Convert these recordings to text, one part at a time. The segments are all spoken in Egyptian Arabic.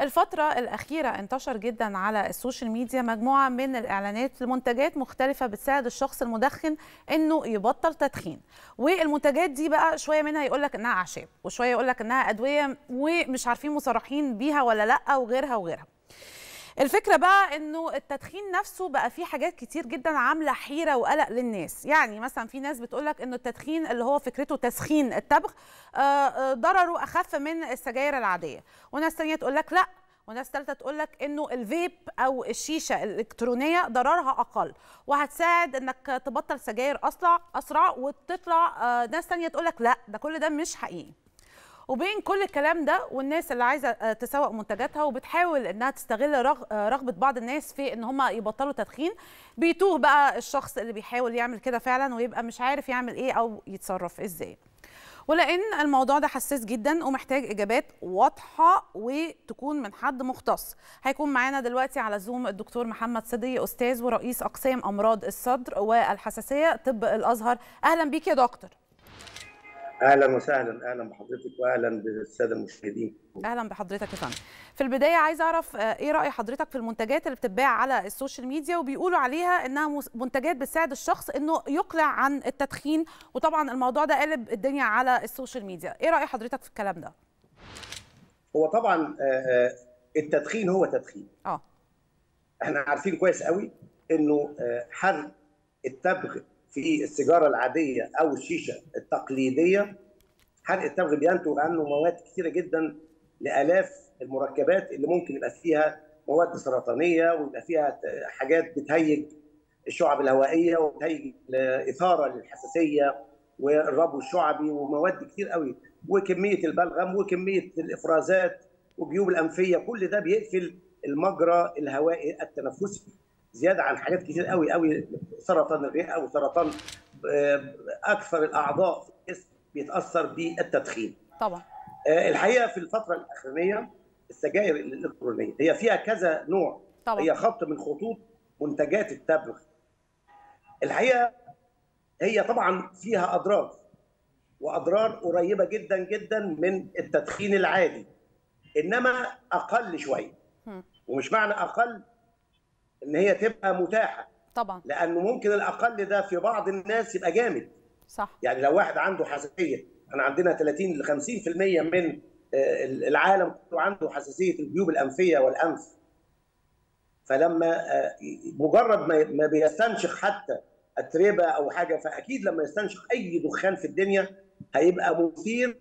الفترة الأخيرة انتشر جدا على السوشيال ميديا مجموعة من الإعلانات لمنتجات مختلفة بتساعد الشخص المدخن إنه يبطل تدخين والمنتجات دي بقى شوية منها يقول لك إنها أعشاب وشوية يقول لك إنها أدوية ومش عارفين مصرحين بيها ولا لأ وغيرها وغيرها الفكره بقى انه التدخين نفسه بقى فيه حاجات كتير جدا عامله حيره وقلق للناس يعني مثلا في ناس بتقولك انه التدخين اللي هو فكرته تسخين التبغ ضرره اخف من السجاير العاديه وناس تانية تقولك لا وناس ثالثه تقول لك انه الفيب او الشيشه الالكترونيه ضررها اقل وهتساعد انك تبطل سجاير اسرع اسرع وتطلع ناس ثانيه تقول لك لا ده كل ده مش حقيقي وبين كل الكلام ده والناس اللي عايزه تسوق منتجاتها وبتحاول انها تستغل رغبه بعض الناس في ان هم يبطلوا تدخين بيتوه بقى الشخص اللي بيحاول يعمل كده فعلا ويبقى مش عارف يعمل ايه او يتصرف ازاي ولان الموضوع ده حساس جدا ومحتاج اجابات واضحه وتكون من حد مختص هيكون معانا دلوقتي على زوم الدكتور محمد صدي استاذ ورئيس اقسام امراض الصدر والحساسيه طب الازهر اهلا بيك يا دكتور اهلا وسهلا اهلا بحضرتك واهلا بالساده المشاهدين اهلا بحضرتك يا فندم في البدايه عايزه اعرف ايه راي حضرتك في المنتجات اللي بتتباع على السوشيال ميديا وبيقولوا عليها انها منتجات بتساعد الشخص انه يقلع عن التدخين وطبعا الموضوع ده قلب الدنيا على السوشيال ميديا ايه راي حضرتك في الكلام ده هو طبعا التدخين هو تدخين اه احنا عارفين كويس قوي انه حرق التبغ في السيجاره العاديه او الشيشه التقليديه حرق التبغ بينتج عنه مواد كثيره جدا لالاف المركبات اللي ممكن يبقى فيها مواد سرطانيه ويبقى فيها حاجات بتهيج الشعب الهوائيه وبتهيج اثاره للحساسيه والربو الشعبي ومواد كتير قوي وكميه البلغم وكميه الافرازات وجيوب الانفيه كل ده بيقفل المجرى الهوائي التنفسي زياده عن حاجات كتير قوي قوي سرطان الرئه وسرطان اكثر الاعضاء في الجسم بيتاثر بالتدخين. طبعا. الحقيقه في الفتره الاخرانيه السجائر الالكترونيه هي فيها كذا نوع طبعا. هي خط من خطوط منتجات التبغ. الحقيقه هي طبعا فيها اضرار واضرار قريبه جدا جدا من التدخين العادي انما اقل شويه ومش معنى اقل ان هي تبقى متاحه طبعا لانه ممكن الاقل ده في بعض الناس يبقى جامد صح يعني لو واحد عنده حساسيه احنا عندنا 30 ل 50% من العالم كله عنده حساسيه الجيوب الانفيه والانف فلما مجرد ما بيستنشق حتى اتربه او حاجه فاكيد لما يستنشق اي دخان في الدنيا هيبقى مثير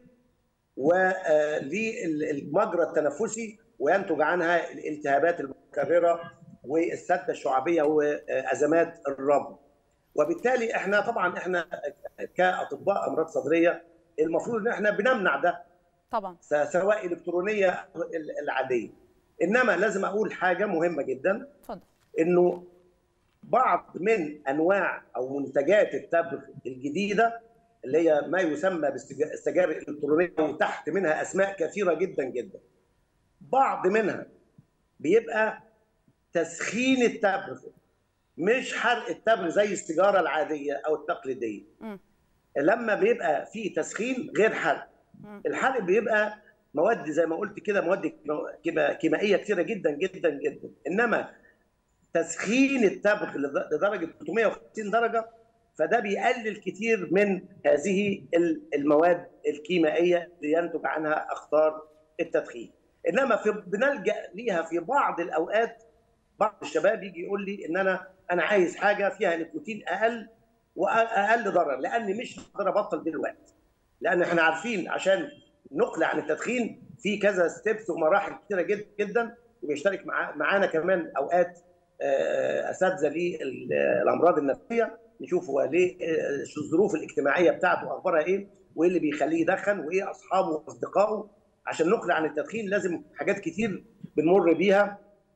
وللمجرى التنفسي وينتج عنها الالتهابات المتكرره والسده الشعبيه وازمات الربو وبالتالي احنا طبعا احنا كاطباء امراض صدريه المفروض ان احنا بنمنع ده طبعا سواء الكترونيه او العاديه انما لازم اقول حاجه مهمه جدا اتفضل انه بعض من انواع او منتجات التبغ الجديده اللي هي ما يسمى بالسجائر الالكترونيه وتحت منها اسماء كثيره جدا جدا بعض منها بيبقى تسخين التبغ مش حرق التبغ زي السيجاره العاديه او التقليديه م. لما بيبقى في تسخين غير حرق م. الحرق بيبقى مواد زي ما قلت كده مواد كيميائيه كثيره جدا جدا جدا انما تسخين التبغ لدرجه 350 درجه فده بيقلل كتير من هذه المواد الكيميائيه اللي ينتج عنها اخطار التدخين انما في بنلجا ليها في بعض الاوقات بعض الشباب يجي يقول لي ان انا انا عايز حاجه فيها نيكوتين اقل واقل ضرر لان مش هقدر ابطل دلوقتي لان احنا عارفين عشان نقلع عن التدخين في كذا ستيبس ومراحل كثيره جدا جدا وبيشترك مع معانا كمان اوقات اساتذه للامراض النفسيه نشوف هو ليه الظروف الاجتماعيه بتاعته اخبارها ايه وايه اللي بيخليه يدخن وايه اصحابه واصدقائه عشان نقلع عن التدخين لازم حاجات كتير بنمر بيها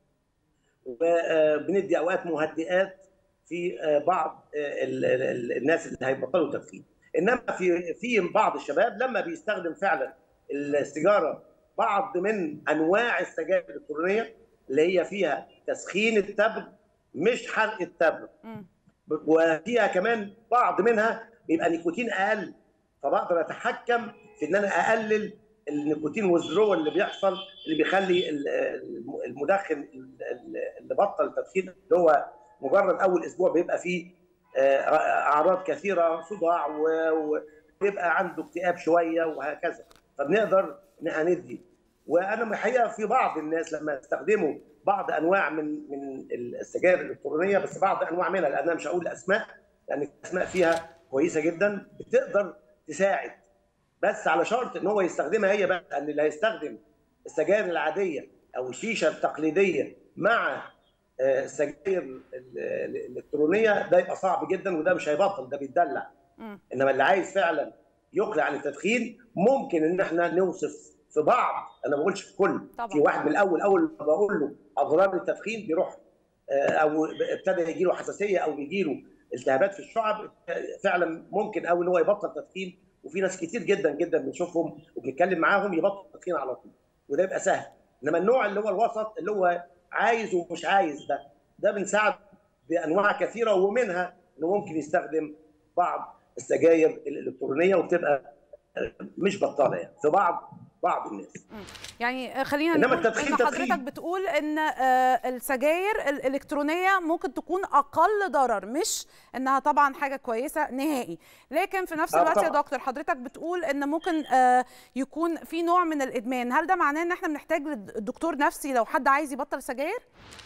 وبندي اوقات مهدئات في بعض الناس اللي هيبطلوا تدخين انما في في بعض الشباب لما بيستخدم فعلا السيجاره بعض من انواع السجائر الالكترونيه اللي هي فيها تسخين التبغ مش حرق التبغ وفيها كمان بعض منها بيبقى نيكوتين اقل فبقدر اتحكم في ان انا اقلل النيكوتين والزرو اللي بيحصل اللي بيخلي المدخن اللي بطل التدخين اللي هو مجرد اول اسبوع بيبقى فيه اعراض كثيره صداع وبيبقى عنده اكتئاب شويه وهكذا فبنقدر ندي وانا الحقيقه في بعض الناس لما يستخدموا بعض انواع من من السجائر الالكترونيه بس بعض انواع منها لان انا مش هقول الاسماء لان الاسماء فيها كويسه جدا بتقدر تساعد بس على شرط ان هو يستخدمها هي بقى لان اللي هيستخدم السجائر العاديه او الشيشه التقليديه مع السجائر الالكترونيه ده يبقى صعب جدا وده مش هيبطل ده بيتدلع انما اللي عايز فعلا يقلع عن التدخين ممكن ان احنا نوصف في بعض انا ما بقولش في كل طبعا. في واحد من الاول اول ما بقول له اضرار التدخين بيروح او ابتدى يجي له حساسيه او بيجي له التهابات في الشعب فعلا ممكن قوي ان هو يبطل تدخين وفي ناس كتير جدا جدا بنشوفهم وبنتكلم معاهم يبطل تدخين على طول وده يبقى سهل انما النوع اللي هو الوسط اللي هو عايز ومش عايز ده ده بنساعد بانواع كثيره ومنها انه ممكن يستخدم بعض السجاير الالكترونيه وبتبقى مش بطاله يعني في بعض بعض الناس يعني خلينا انما التدخين إن حضرتك بتقول ان السجاير الالكترونيه ممكن تكون اقل ضرر مش انها طبعا حاجه كويسه نهائي لكن في نفس الوقت يا دكتور حضرتك بتقول ان ممكن يكون في نوع من الادمان هل ده معناه ان احنا بنحتاج للدكتور نفسي لو حد عايز يبطل سجاير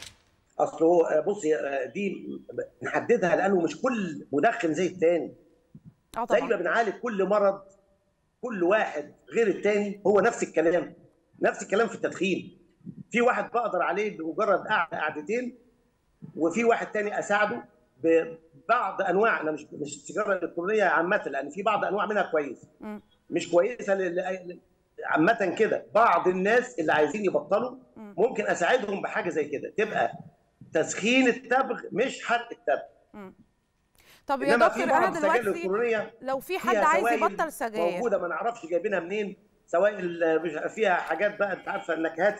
اصله بصي دي نحددها لانه مش كل مدخن زي الثاني اه طبعا زي ما بنعالج كل مرض كل واحد غير الثاني هو نفس الكلام نفس الكلام في التدخين في واحد بقدر عليه بمجرد قعده قعدتين وفي واحد تاني اساعده ببعض انواع انا مش مش السيجاره الالكترونيه عامه لان في بعض انواع منها كويسه مش كويسه ل... عامه كده بعض الناس اللي عايزين يبطلوا ممكن اساعدهم بحاجه زي كده تبقى تسخين التبغ مش حرق التبغ طب يا دكتور انا دلوقتي لو في حد عايز يبطل سجاير موجوده ما نعرفش جايبينها منين سواء فيها حاجات بقى انت عارفه النكهات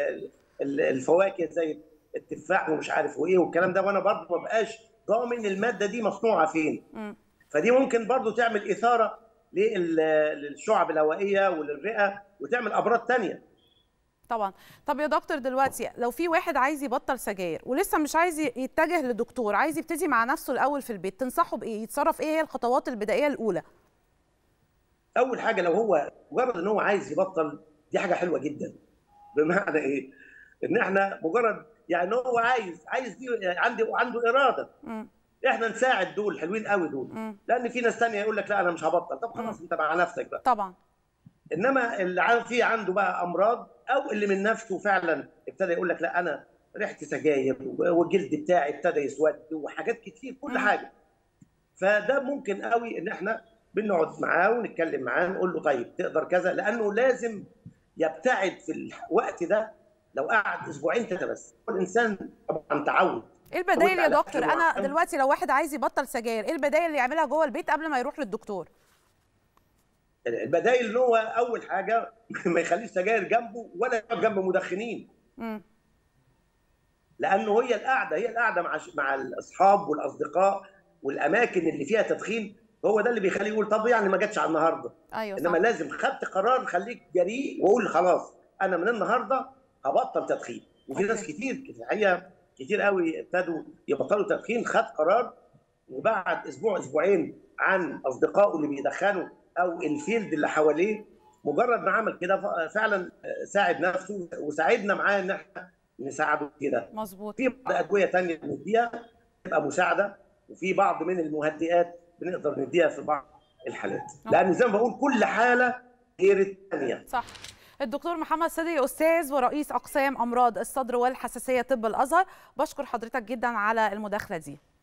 الفواكه زي التفاح ومش عارف وايه والكلام ده وانا برضه ما بقاش ضامن الماده دي مصنوعه فين م. فدي ممكن برضه تعمل اثاره للشعب الهوائيه وللرئه وتعمل امراض ثانيه طبعا طب يا دكتور دلوقتي لو في واحد عايز يبطل سجاير ولسه مش عايز يتجه لدكتور عايز يبتدي مع نفسه الاول في البيت تنصحه بايه يتصرف ايه هي الخطوات البدائيه الاولى اول حاجه لو هو مجرد ان هو عايز يبطل دي حاجه حلوه جدا بمعنى ايه ان احنا مجرد يعني هو عايز عايز دي عنده عنده اراده م. احنا نساعد دول حلوين قوي دول م. لان في ناس ثانيه يقول لك لا انا مش هبطل طب خلاص انت مع نفسك بقى طبعا انما اللي في عنده بقى امراض او اللي من نفسه فعلا ابتدى يقول لك لا انا ريحتي سجاير والجلد بتاعي ابتدى يسود وحاجات كتير كل م. حاجه فده ممكن قوي ان احنا بنقعد معاه ونتكلم معاه نقول له طيب تقدر كذا لانه لازم يبتعد في الوقت ده لو قعد اسبوعين ثلاثه بس الانسان طبعا تعود ايه البدائل يا دكتور انا دلوقتي لو واحد عايز يبطل سجاير ايه البدائل اللي يعملها جوه البيت قبل ما يروح للدكتور البدائل ان هو اول حاجه ما يخليش سجاير جنبه ولا يقعد جنب مدخنين م. لانه هي القعده هي القعده مع مع الاصحاب والاصدقاء والاماكن اللي فيها تدخين هو ده اللي بيخليه يقول طب يعني ما جاتش على النهارده ايوه انما صح. لازم خدت قرار خليك جريء وقول خلاص انا من النهارده هبطل تدخين وفي أوكي. ناس كتير الحقيقه كتير قوي ابتدوا يبطلوا تدخين خد قرار وبعد اسبوع اسبوعين عن اصدقائه اللي بيدخنوا او الفيلد اللي حواليه مجرد ما عمل كده فعلا ساعد نفسه وساعدنا معاه ان احنا نساعده كده مظبوط في بعض ادويه ثانيه بنديها تبقى مساعده وفي بعض من المهدئات بنقدر نديها في بعض الحالات لان زي ما بقول كل حاله غير الثانيه صح الدكتور محمد صدقي استاذ ورئيس اقسام امراض الصدر والحساسيه طب الازهر بشكر حضرتك جدا على المداخله دي